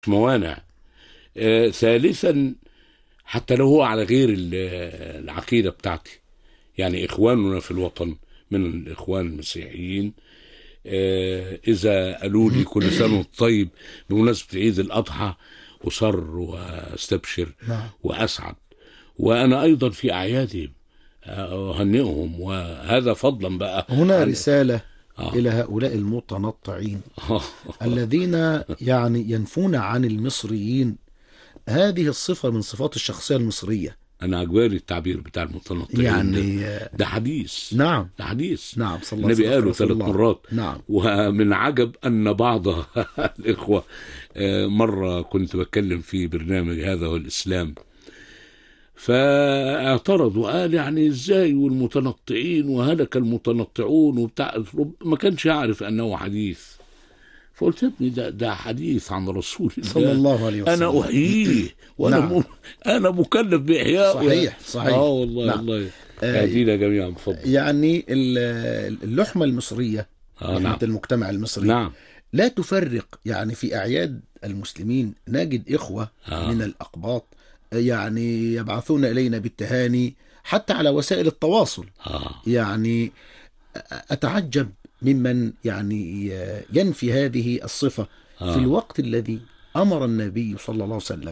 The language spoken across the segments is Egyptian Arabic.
موانع آه ثالثا حتى لو هو على غير ال- العقيدة بتاعتي يعني إخواننا في الوطن من الإخوان المسيحيين آه، إذا قالوا لي كل سنة وأنت طيب بمناسبة عيد الأضحى أصر وأستبشر نعم. وأسعد وأنا أيضا في أعيادهم آه، أهنئهم وهذا فضلا بقى هنا عن- رسالة آه. إلى هؤلاء المتنطعين آه. الذين يعني ينفون عن المصريين هذه الصفة من صفات الشخصية المصرية أنا عجباني التعبير بتاع المتنطعين يعني ده, ده حديث نعم ده حديث نعم صلى الله النبي عليه قاله وسلم. ثلاث مرات نعم ومن عجب أن بعض الإخوة آه، مرة كنت بتكلم في برنامج هذا هو الإسلام فاعترض وقال يعني ازاي والمتنطعين وهلك المتنطعون وبتاع رب- ما كانش يعرف انه حديث فقلت يا ابني ده ده حديث عن رسول الله صلى الله عليه وسلم انا احييه وانا نعم. م... انا مكلف باحيائه صحيح، صحيح. اه والله نعم. والله آه، اهدينا جميعا بفضل يعني ال- اللحمة المصرية آه لحمة نعم المجتمع المصري نعم لا تفرق يعني في أعياد المسلمين نجد إخوة آه. من الأقباط يعني يبعثون إلينا بالتهاني حتى على وسائل التواصل اه يعني أتعجب ممن يعني ينفي هذه الصفة آه. في الوقت الذي أمر النبي صلى الله عليه وسلم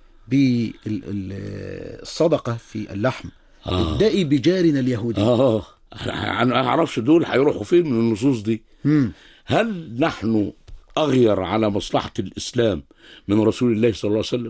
بالصدقة في اللحم آه. ابدأي بجارنا اليهودي اه انا ما اعرفش دول هيروحوا فين من النصوص دي مم. هل نحن أغير على مصلحة الإسلام من رسول الله صلى الله عليه وسلم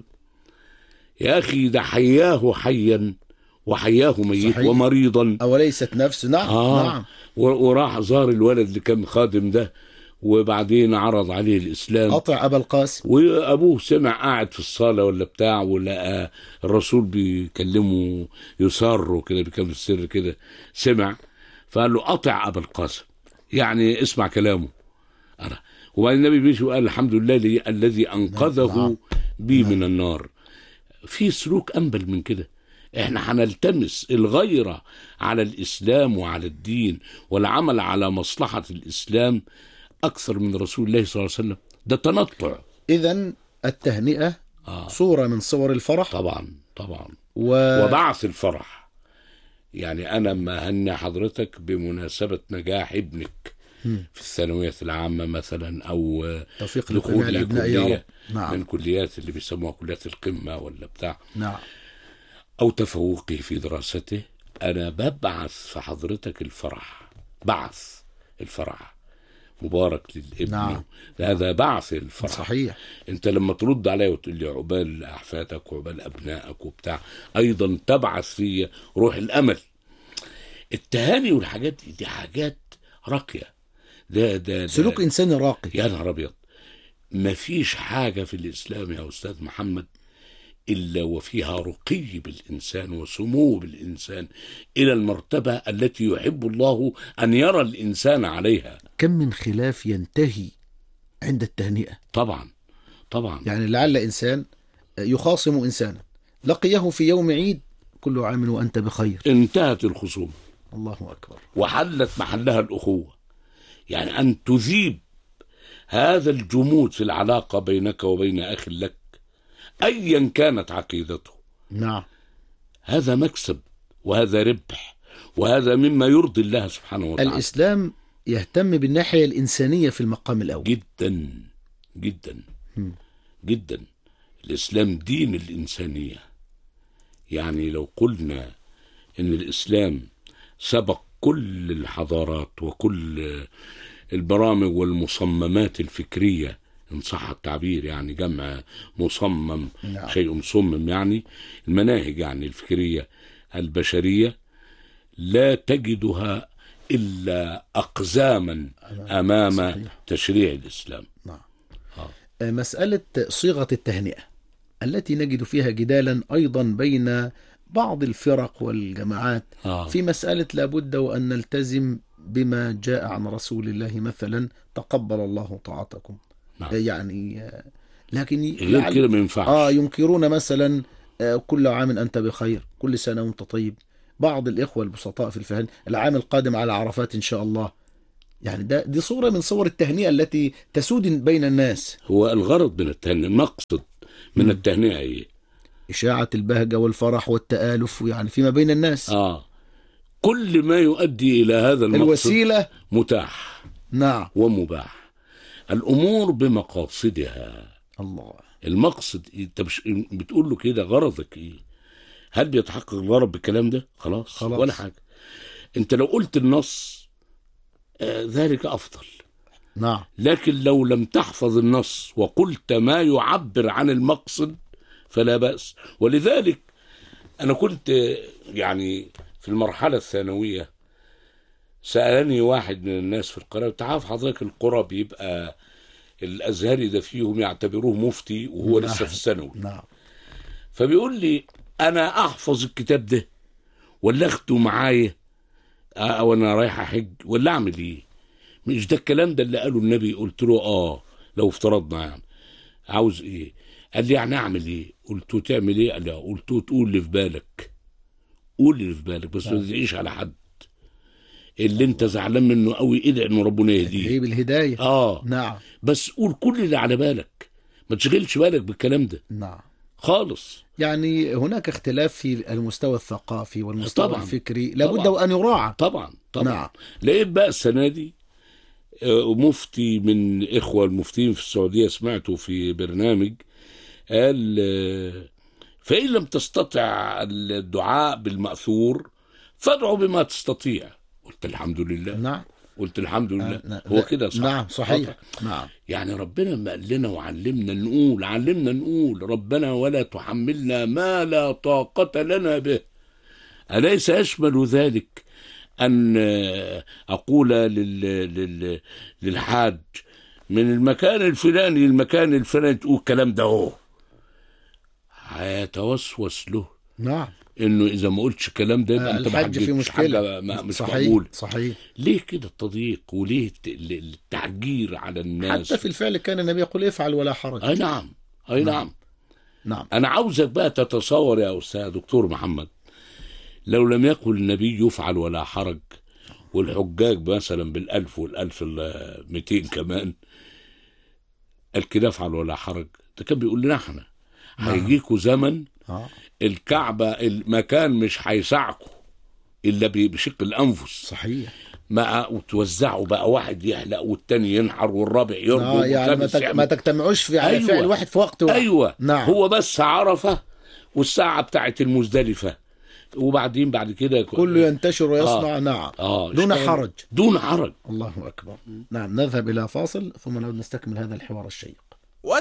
يا أخي ده حياه حيا وحياه ميت صحيح. ومريضا أوليست نفس نعم آه نعم و- وراح زار الولد اللي كان خادم ده وبعدين عرض عليه الإسلام أطع أبا القاسم وابوه سمع قاعد في الصاله ولا بتاع ولقى الرسول بيكلمه يسر وكده بيكلم السر كده سمع فقال له اطع ابا القاسم يعني اسمع كلامه أنا. وبعدين النبي مشي وقال الحمد لله لي الذي انقذه نعم. بي من النار في سلوك انبل من كده احنا هنلتمس الغيرة على الاسلام وعلى الدين والعمل على مصلحة الاسلام اكثر من رسول الله صلى الله عليه وسلم ده تنطع إذا التهنئة آه. صورة من صور الفرح طبعا طبعا و... وبعث الفرح يعني انا ما هني حضرتك بمناسبه نجاح ابنك في الثانوية العامة مثلا أو توفيق لجميع دخول الأبناء يا كلية رب نعم من كليات اللي بيسموها كليات القمة ولا بتاع نعم أو تفوقه في دراسته أنا ببعث في حضرتك الفرح بعث الفرح مبارك للابن نعم. هذا بعث الفرح صحيح انت لما ترد عليا وتقول لي عقبال احفادك وعقبال ابنائك وبتاع ايضا تبعث في روح الامل التهاني والحاجات دي دي حاجات راقيه ده ده, ده سلوك إنساني راقي يا نهار ابيض مفيش حاجه في الاسلام يا استاذ محمد الا وفيها رقي بالانسان وسمو بالانسان الى المرتبه التي يحب الله ان يرى الانسان عليها كم من خلاف ينتهي عند التهنئة طبعا طبعا يعني لعل إنسان يخاصم إنسانا لقيه في يوم عيد كل عام وأنت بخير انتهت الخصومه الله أكبر وحلت محلها الأخوة يعني أن تذيب هذا الجمود في العلاقة بينك وبين أخ لك أيا كانت عقيدته نعم هذا مكسب وهذا ربح وهذا مما يرضي الله سبحانه وتعالى الإسلام يهتم بالناحية الإنسانية في المقام الأول جدا جدا مم. جدا الإسلام دين الإنسانية يعني لو قلنا إن الإسلام سبق كل الحضارات وكل البرامج والمصممات الفكرية إن صح التعبير يعني جمع مصمم نعم. شيء مصمم يعني المناهج يعني الفكرية البشرية لا تجدها إلا أقزاما أمام صحيح. تشريع الإسلام نعم آه. مسألة صيغة التهنئة التي نجد فيها جدالا أيضا بين بعض الفرق والجماعات آه. في مسألة لابد وأن نلتزم بما جاء عن رسول الله مثلا تقبل الله طاعتكم نعم. يعني آه، لكن غير لعل- كده ما ينفعش آه ينكرون مثلا آه، كل عام أنت بخير كل سنة وأنت طيب بعض الإخوة البسطاء في الفهم العام القادم على عرفات إن شاء الله يعني ده دي صورة من صور التهنئة التي تسود بين الناس هو الغرض من التهنئة المقصد من مم. التهنئة ايه إشاعة البهجة والفرح والتآلف يعني فيما بين الناس اه كل ما يؤدي الى هذا المقصد الوسيلة متاح نعم ومباح الامور بمقاصدها الله المقصد إيه؟ انت مش بتقول له كده غرضك ايه هل بيتحقق الغرض بالكلام ده خلاص, خلاص. ولا حاجه انت لو قلت النص آه ذلك افضل نعم لكن لو لم تحفظ النص وقلت ما يعبر عن المقصد فلا بأس ولذلك أنا كنت آه، يعني في المرحلة الثانوية سألني واحد من الناس في القرى تعرف حضرتك القرى بيبقى الأزهري ده فيهم يعتبروه مفتي وهو نعم. لسه في الثانوي نعم فبيقول لي أنا أحفظ الكتاب ده ولا أخده معايا آه، وأنا رايح أحج ولا أعمل إيه مش ده الكلام ده اللي قاله النبي قلت له اه لو افترضنا يعني عاوز ايه قال لي يعني اعمل ايه قلت له تعمل ايه قال لي قلت له تقول اللي في بالك قول اللي في بالك بس ما تدعيش على حد اللي انت زعلان منه قوي ادعي ان ربنا يهديه هي بالهداية اه نعم بس قول كل اللي على بالك ما تشغلش بالك بالكلام ده نعم خالص يعني هناك اختلاف في المستوى الثقافي والمستوى طبعاً. الفكري لابد طبعاً. وأن يراعى طبعا طبعا نعم. لقيت بقى السنه دي آه، مفتي من اخوه المفتين في السعوديه سمعته في برنامج قال آه، فان لم تستطع الدعاء بالماثور فادعوا بما تستطيع قلت الحمد لله نعم قلت الحمد لله نعم. هو كده صح نعم صحيح قطع. نعم يعني ربنا ما قال لنا وعلمنا نقول علمنا نقول ربنا ولا تحملنا ما لا طاقة لنا به أليس يشمل ذلك أن آه، أقول لل... لل... للحاج من المكان الفلاني للمكان الفلاني تقول الكلام ده هو هيتوسوس له نعم انه اذا ما قلتش الكلام ده يبقى انت ما الحج في حجتش مشكلة حاجه ما مش صحيح مقبول صحيح ليه كده التضييق وليه الت- ال- التعجير على الناس حتى في الفعل كان النبي يقول افعل ولا حرج اي نعم اي نعم. نعم نعم انا عاوزك بقى تتصور يا استاذ دكتور محمد لو لم يقل النبي يفعل ولا حرج والحجاج مثلا بالالف والالف ال 200 كمان قال كده افعل ولا حرج ده كان بيقول لنا احنا نعم. هيجيكوا زمن آه. الكعبه المكان مش هيسعكوا الا ب- بشق الانفس صحيح ما وتوزعوا بقى واحد يحلق والتاني ينحر والرابع يرجو آه يعني ما, والخامس تك... يعمل. ما تجتمعوش في على أيوة. فعل واحد في وقت واحد ايوه نعم. هو بس عرفه والساعه بتاعت المزدلفه وبعدين بعد كده كله ينتشر ويصنع آه. نعم اه دون اشتغل. حرج دون حرج الله أكبر نعم نذهب إلى فاصل ثم نعود نستكمل هذا الحوار الشيق